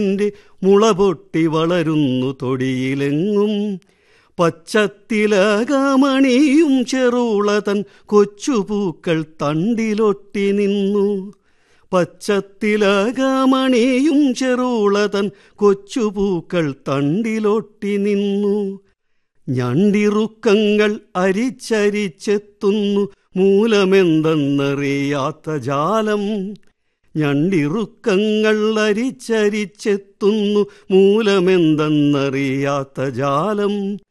ന്റെ മുള പൊട്ടി വളരുന്നു തൊടിയിലെങ്ങും പച്ചത്തിലകമണിയും ചെറുളതൻ കൊച്ചുപൂക്കൾ തണ്ടിലൊട്ടി നിന്നു പച്ചത്തിലകമണിയും ചെറുളതൻ കൊച്ചുപൂക്കൾ തണ്ടിലൊട്ടി നിന്നു ഞണ്ടിറുക്കങ്ങൾ അരിച്ചരിച്ചെത്തുന്നു മൂലമെന്തെന്നറിയാത്ത ജാലം ഞണ്ടിറുക്കങ്ങൾ അരിച്ചരിച്ചെത്തുന്നു മൂലമെന്തെന്നറിയാത്ത ജാലം